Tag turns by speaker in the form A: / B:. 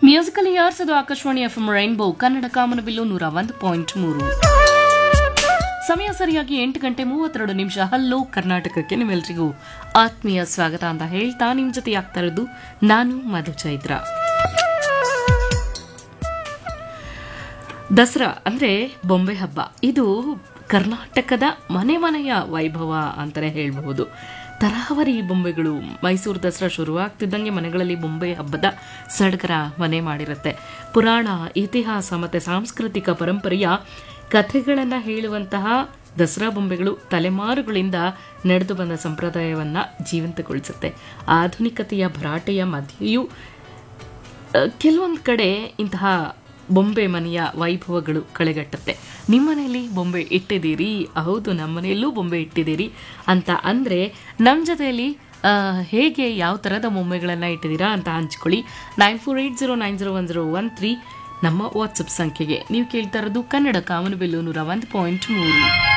A: musical years ಅದು Akashvani F rainbow Kannada ಕಾಮನಬಿಲ್ಲು ನೂರ ಒಂದು ಪಾಯಿಂಟ್ ಮೂರು ಸಮಯ ಸರಿಯಾಗಿ ಎಂಟು ಗಂಟೆ ಮೂವತ್ತೆರಡು ನಿಮಿಷ ಹಲ್ಲೋ ಕರ್ನಾಟಕಕ್ಕೆ ನಿಮ್ಮೆಲ್ರಿಗೂ ಆತ್ಮೀಯ ಸ್ವಾಗತ ಅಂತ ಹೇಳ್ತಾ ನಿಮ್ ಜೊತೆ ಆಗ್ತಾ ಇರೋದು ನಾನು ಮಧು ಚೈತ್ರ ದಸರಾ ಅಂದ್ರೆ ಬೊಂಬೆ ಹಬ್ಬ ಇದು ಕರ್ನಾಟಕದ ಮನೆ ಮನೆಯ ವೈಭವ ಅಂತಾನೆ ಹೇಳಬಹುದು ತರಾವರಿ ಬೊಂಬೆಗಳು ಮೈಸೂರು ದಸರಾ ಶುರುವಾಗ್ತಿದ್ದಂಗೆ ಮನೆಗಳಲ್ಲಿ ಬೊಂಬೆ ಹಬ್ಬದ ಸಡಗರ ಮನೆ ಮಾಡಿರುತ್ತೆ ಪುರಾಣ ಇತಿಹಾಸ ಮತ್ತು ಸಾಂಸ್ಕೃತಿಕ ಪರಂಪರೆಯ ಕಥೆಗಳನ್ನು ಹೇಳುವಂತಹ ದಸರಾ ಬೊಂಬೆಗಳು ತಲೆಮಾರುಗಳಿಂದ ನಡೆದು ಬಂದ ಸಂಪ್ರದಾಯವನ್ನ ಜೀವಂತಗೊಳಿಸುತ್ತೆ ಆಧುನಿಕತೆಯ ಭರಾಟೆಯ ಮಧ್ಯೆಯೂ ಕೆಲವೊಂದು ಕಡೆ ಇಂತಹ ಬೊಂಬೆ ಮನೆಯ ವೈಭವಗಳು ಕಳೆಗಟ್ಟುತ್ತೆ ನಿಮ್ಮ ಮನೆಯಲ್ಲಿ ಬೊಂಬೆ ಇಟ್ಟಿದ್ದೀರಿ ಹೌದು ನಮ್ಮ ಮನೆಯಲ್ಲೂ ಬೊಂಬೆ ಇಟ್ಟಿದ್ದೀರಿ ಅಂತ ಅಂದರೆ ನಮ್ಮ ಜೊತೆಯಲ್ಲಿ ಆ, ಹೇಗೆ ಯಾವ ಥರದ ಬೊಂಬೆಗಳನ್ನು ಇಟ್ಟಿದ್ದೀರಾ ಅಂತ ಹಂಚ್ಕೊಳ್ಳಿ nine four eight zero nine zero one zero one three ನಮ್ಮ ವಾಟ್ಸಪ್ ಸಂಖ್ಯೆಗೆ ನೀವು ಕೇಳ್ತಾ ಇರೋದು ಕನ್ನಡ ಕಾಮನಬಿಲ್ಲು ನೂರ ಒಂದು ಪಾಯಿಂಟ್ ಮೂರು